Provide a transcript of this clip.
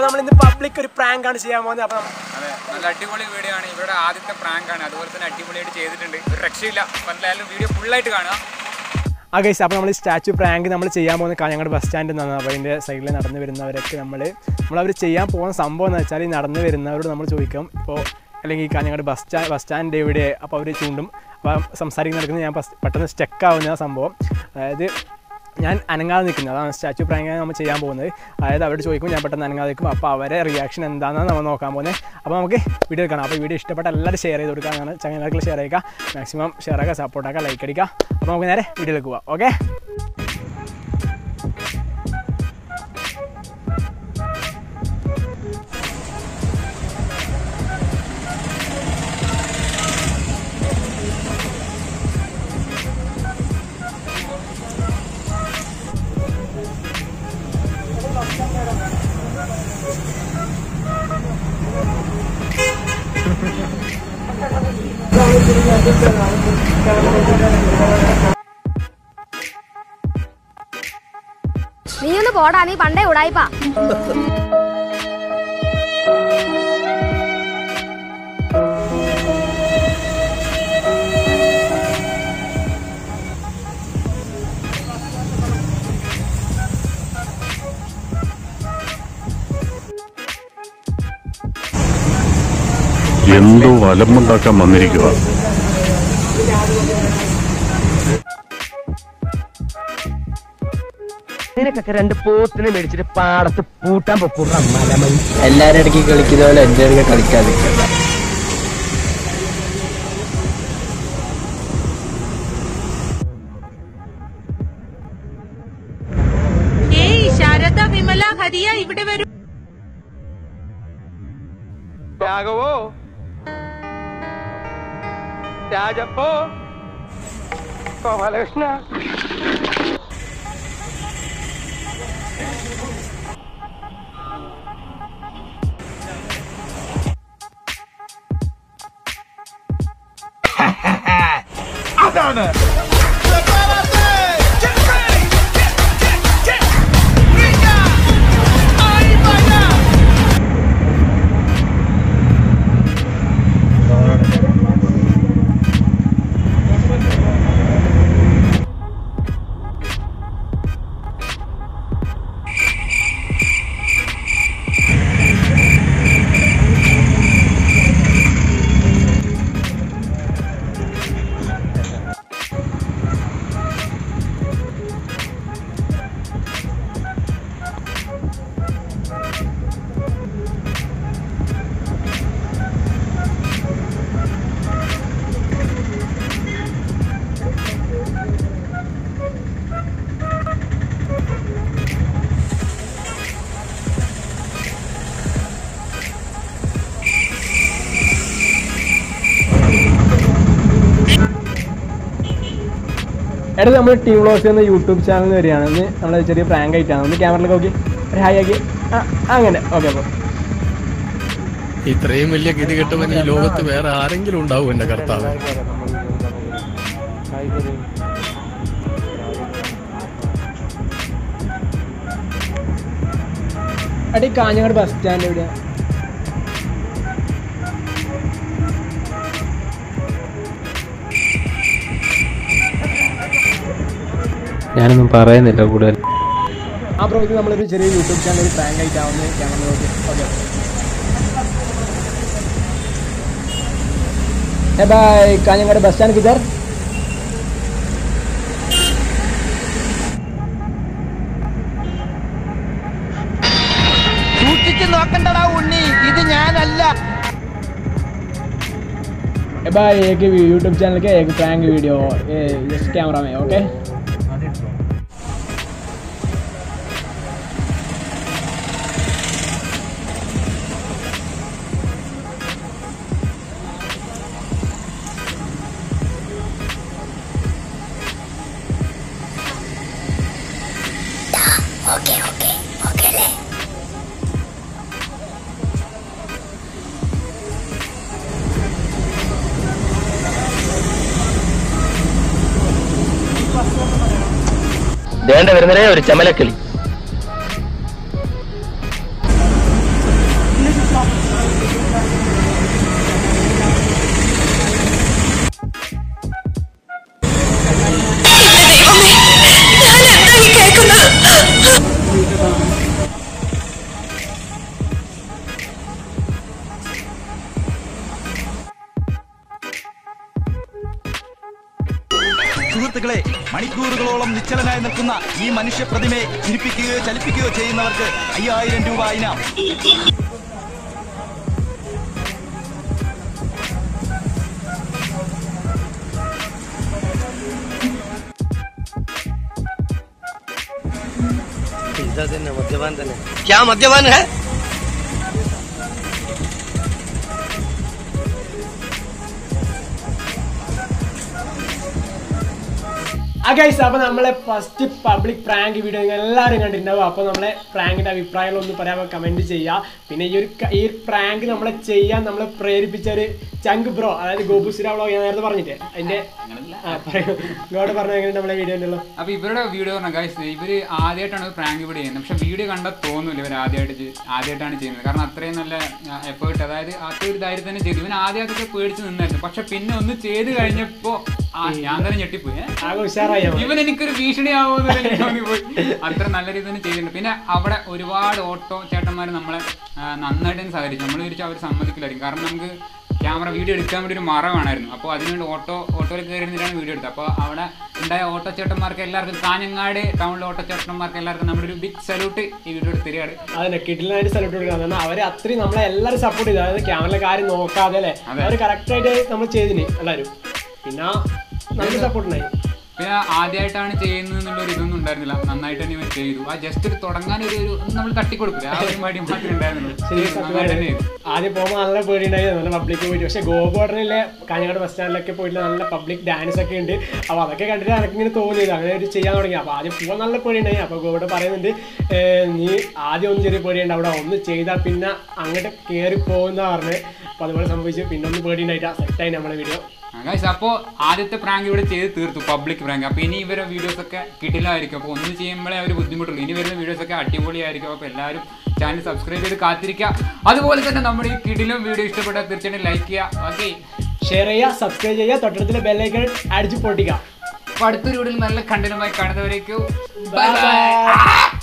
നമ്മൾ ഇന്ന് പബ്ലിക് ഒരു പ്രാങ്ക് ആണ് ചെയ്യാൻ പോകുന്നത് അപ്പം അതെ നല്ല അടിപൊളി വീഡിയോ ആണ് ഇവരുടെ ആദ്യത്തെ പ്രാങ്ക് ആണ് അതുപോലെ തന്നെ അടിപൊളിയായിട്ട് ചെയ്തിട്ടുണ്ട് ഒരു രക്ഷയില്ല അപ്പോൾ എന്തായാലും വീഡിയോ ഫുള്ളായിട്ട് കാണുക ആ ഗൈസ് അപ്പോൾ നമ്മൾ സ്റ്റാച്ചു പ്രാങ്ക് നമ്മൾ ചെയ്യാൻ പോകുന്ന കാഞ്ഞങ്ങാട് ബസ് സ്റ്റാൻഡിൽ നിന്നാണ് അപ്പോൾ അതിൻ്റെ സൈഡിൽ നടന്നു വരുന്നവരൊക്കെ നമ്മൾ നമ്മളവർ ചെയ്യാൻ പോകുന്ന സംഭവം എന്ന് വെച്ചാൽ ഈ നടന്നു വരുന്നവരോട് നമ്മൾ ചോദിക്കും ഇപ്പോൾ അല്ലെങ്കിൽ കാഞ്ഞങ്ങാട് ബസ് സ്റ്റാ ബസ് സ്റ്റാൻഡ് എവിടെ അപ്പോൾ അവർ ചൂണ്ടും അപ്പോൾ സംസാരിക്കുന്ന നടക്കുന്നത് ഞാൻ ബസ്- പെട്ടെന്ന് സ്റ്റക്ക് ആവുന്ന സംഭവം അതായത് ഞാൻ അനങ്ങാതെ നിൽക്കുന്നത് അതാണ് സ്റ്റാച്ചു പ്രാങ്ക് നമ്മൾ ചെയ്യാൻ പോകുന്നത് അതായത് അവരോട് ചോദിക്കും ഞാൻ പെട്ടെന്ന് അനങ്ങാതെ നിൽക്കും അപ്പോൾ അവരെ റിയാക്ഷൻ എന്താണെന്നാണ് നമ്മൾ നോക്കാൻ പോകുന്നത് അപ്പോൾ നമുക്ക് വീഡിയോ കാണാം അപ്പോൾ വീഡിയോ ഇഷ്ടപ്പെട്ട എല്ലാവരും ഷെയർ ചെയ്ത് കൊടുക്കാനാണ് ചങ്ങനാക്കിൽ ഷെയർ ചെയ്യുക മാക്സിമം ഷെയർ ആക്കുക സപ്പോർട്ട് ആക്കുക ലൈക്ക് അടിക്കുക അപ്പോൾ നമുക്ക് നേരെ വീഡിയോയിലേക്ക് പോവാം ഓക്കെ നീ ഒന്ന് പോടാ നീ പണ്ടേ ഉടായിപ്പാ എന്തോ അലമ്പുണ്ടാക്കാൻ വന്നിരിക്കുക നിനക്കൊക്കെ രണ്ട് പോത്തിനെ മേടിച്ചിട്ട് പാടത്ത് പൂട്ടാൻ പൊക്കൂടാ എല്ലാരും ഇടയ്ക്ക് കളിക്കുന്ന പോലെ എന്റെ ഇടയ്ക്ക് കളിക്കാതിരിക്കണ്ട ഏയ് ശാരദ വിമല ഹരിയ ഇവിടെ വരൂ രാഘവോ രാജപ്പോ ഗോപാലകൃഷ്ണ എടാ നമ്മൾ ടീം വ്ളോഗ്സ് എന്ന യൂട്യൂബ് ചാനൽ വരികയാണ് ഒന്ന് നമ്മൾ ചെറിയ പ്രാങ്ക് ആയിട്ടാണ് ഒന്ന് ക്യാമറയിലേക്ക് നോക്കി ഒരു ഹായ് ആക്കി ആ അങ്ങനെ ഓക്കെ അപ്പോൾ ഇത്രയും വലിയ ഗതികെട്ടവൻ ഈ ലോകത്ത് വേറെ ആരെങ്കിലും ഉണ്ടാവും എന്റെ കർത്താവ് അടി കാഞ്ഞങ്ങാട് ബസ് സ്റ്റാൻഡ് എവിടെയാ ഞാനൊന്നും പറയുന്നില്ല കൂടുതൽ ആ ബ്രോ ഇത് നമ്മളൊരു ചെറിയ യൂട്യൂബ് ചാനൽ ഒരു പ്രാങ്ക് ആയിട്ടാവുന്ന ക്യാമറ നോക്കി ഓക്കെ ഏ ബൈ കാഞ്ഞങ്ങാട് ബസ് സ്റ്റാൻഡ് കിതർ സൂക്ഷിച്ച് നോക്കണ്ടടാ ഉണ്ണി ഇത് ഞാനല്ല ए भाई एक यूट्यूब चैनल के एक प्रैंक वीडियो ये इस कैमरा में ओके വേണ്ട വരുന്നതേ ഒരു ചമലക്കിളി സുഹൃത്തുക്കളെ മണിക്കൂറുകളോളം നിശ്ചലനായി നിൽക്കുന്ന ഈ മനുഷ്യ പ്രതിമയെ ചിരിപ്പിക്കുകയോ ചലിപ്പിക്കുകയോ ചെയ്യുന്നവർക്ക് അയ്യായിരം രൂപ ഇനാം मद्यपान क्या मद्यपान है ആ ഗൈസ് അപ്പോൾ നമ്മളെ ഫസ്റ്റ് പബ്ലിക് പ്രാങ്ക് വീഡിയോ നിങ്ങൾ എല്ലാവരും കണ്ടിട്ടുണ്ടാവും അപ്പോൾ നമ്മളെ പ്രാങ്കിൻ്റെ അഭിപ്രായങ്ങൾ ഒന്ന് പറയാൻ കമൻറ്റ് ചെയ്യുക പിന്നെ ഈ ഒരു ക- ഈ പ്രാങ്ക് നമ്മളെ ചെയ്യാൻ നമ്മളെ പ്രേരിപ്പിച്ച ഒരു ചങ്ക് ബ്രോ അതായത് ഗോപുശ്രീ വ്ളോഗ് ഞാൻ നേരത്തെ പറഞ്ഞില്ലേ അതിൻ്റെ ആ പറയൂ ഇങ്ങോട്ട് പറഞ്ഞ എങ്ങനെ നമ്മളെ വീഡിയോ ഉണ്ടല്ലോ അപ്പൊ ഇവരുടെ വീഡിയോ പറഞ്ഞ ഗൈസ് ഇവര് ആദ്യമായിട്ടാണ് പ്രാങ്ക് ഇവിടെ ചെയ്യുന്നത് പക്ഷെ വീഡിയോ കണ്ടാൽ തോന്നില്ല ഇവർ ആദ്യമായിട്ട് ചെയ്- ആദ്യമായിട്ടാണ് ചെയ്യുന്നത് കാരണം അത്രയും നല്ല എഫേർട്ട് അതായത് അത്ര ഒരു ധൈര്യം തന്നെ ചെയ്തു ഇവൻ ആദ്യമൊക്കെ പേടിച്ച് നിന്നായിരുന്നു പക്ഷെ പിന്നെ ഒന്ന് ചെയ്ത് കഴിഞ്ഞപ്പോ ആ ഞാൻ തന്നെ ഞെട്ടിപ്പോയി ഏ? ആകെ ഉഷാറായി അവൻ. ഇവൻ എനിക്കൊരു ഭീഷണിയാവുമെന്ന് എനിക്ക് തോന്നിപ്പോയി അത്ര നല്ല രീതിയിൽ തന്നെ ചെയ്തിട്ടുണ്ട് പിന്നെ അവിടെ ഒരുപാട് ഓട്ടോ ചേട്ടന്മാർ നമ്മളെ ആ, നന്നായിട്ട് തന്നെ സഹകരിച്ചു നമ്മൾ വിചാരിച്ചു അവർ സമ്മതിക്കില്ലായിരിക്കും കാരണം നമുക്ക് ക്യാമറ വീഡിയോ എടുക്കാൻ വേണ്ടി ഒരു മറ വേണമായിരുന്നു അപ്പോൾ അതിനുവേണ്ടി ഓട്ടോ ഓട്ടോയിൽ കയറി നിന്നിട്ടാണ് വീഡിയോ എടുത്തത് അപ്പോൾ അവിടെ ഉണ്ടായ ഓട്ടോ ചേട്ടന്മാർക്ക് എല്ലാവർക്കും കാഞ്ഞങ്ങാട് ടൗണിലെ ഓട്ടോ ചേട്ടന്മാർക്ക് എല്ലാവർക്കും നമ്മുടെ ഒരു ബിഗ് സല്യൂട്ട് ഈ വീഡിയോ എടുത്തിരിയാണ് അതിനെ കിഡിലായിട്ട് സല്യൂട്ട് കൊടുക്കണം കാരണം അവർ അത്രയും നമ്മളെ എല്ലാവരും സപ്പോർട്ട് ചെയ്തു അതായത് ക്യാമറ കാര്യം നോക്കാതെ അല്ലേ അതെ. അവർ കറക്റ്റായിട്ട് നമ്മൾ ചെയ്തിന് എല്ലാവരും പിന്നെ നല്ല സപ്പോർട്ട് ഉണ്ടായി പിന്നെ ആദ്യമായിട്ടാണ് ചെയ്യുന്നത് എന്നുള്ള ഒരു ഇതൊന്നും ഉണ്ടായിരുന്നില്ല നന്നായിട്ട് തന്നെ ഇവൻ ചെയ്തു ആ ജസ്റ്റ് ഒരു തുടങ്ങാൻ ഒരു ഒരു നമ്മൾ തട്ടിക്കൊടുക്കില്ല ആ ഒരു മടി മാത്രമേ ഉണ്ടായിരുന്നുള്ളൂ ശരി, ചെയ്തു, നന്നായിട്ട് തന്നെ ചെയ്തു. ആദ്യം പോകുമ്പോൾ നല്ല പേടിയുണ്ടായി നല്ല പബ്ലിക് പോയിട്ട് പക്ഷേ ഗോബോർഡനിലെ കാഞ്ഞങ്ങാട് ബസ് സ്റ്റാൻഡിലൊക്കെ പോയിട്ട് നല്ല പബ്ലിക് ഡാൻസ് ഒക്കെ ഉണ്ട് അപ്പോൾ അതൊക്കെ കണ്ടിട്ട് എനിക്കിങ്ങനെ തോന്നിയത് അങ്ങനെ ഒരു ചെയ്യാൻ തുടങ്ങി അപ്പോൾ ആദ്യം പോകാൻ നല്ല പേടിയുണ്ടായി അപ്പോൾ ഗോബോട്ട് പറയുന്നുണ്ട് "ഏ, നീ ആദ്യം ഒന്ന് ചെറിയ പേടിയുണ്ട് അവിടെ ഒന്ന് ചെയ്താൽ പിന്നെ അങ്ങോട്ട് കയറി പോകുന്ന പറഞ്ഞ് അപ്പോൾ അതുപോലെ സംഭവിച്ചു പിന്നെ ഒന്ന് പേടിയുണ്ടായിട്ടാ സെറ്റായി നമ്മുടെ വീഡിയോ ഗൈസ് അപ്പോൾ ആദ്യത്തെ പ്രാങ്ക് ഇവിടെ ചെയ്ത് തീർത്തു പബ്ലിക് പ്രാങ്ക് അപ്പോൾ ഇനി ഇവരെ വീഡിയോസ് ഒക്കെ കിട്ടില്ലായിരിക്കും അപ്പോൾ ഒന്ന് ചെയ്യുമ്പോഴേ അവർ ബുദ്ധിമുട്ടുള്ളൂ ഇനി വരുന്ന വീഡിയോസ് ഒക്കെ അടിപൊളിയായിരിക്കും അപ്പോൾ എല്ലാവരും ചാനൽ സബ്സ്ക്രൈബ് ചെയ്ത് കാത്തിരിക്കുക അതുപോലെ തന്നെ നമ്മുടെ ഈ കിടിലും വീഡിയോ ഇഷ്ടപ്പെട്ടാൽ തീർച്ചയായിട്ടും ലൈക്ക് ചെയ്യുക ഓക്കെ ഷെയർ ചെയ്യുക സബ്സ്ക്രൈബ് ചെയ്യുക തൊട്ടടുത്തുള്ള ബെല്ലൈക്കൺ അടിച്ച് പൊട്ടിക്കുക അപ്പോൾ അടുത്തൊരു വീഡിയോയിൽ നല്ല കണ്ടന്റുമായി കാണുന്നവരേക്കും Bye ബൈ bye. ബൈ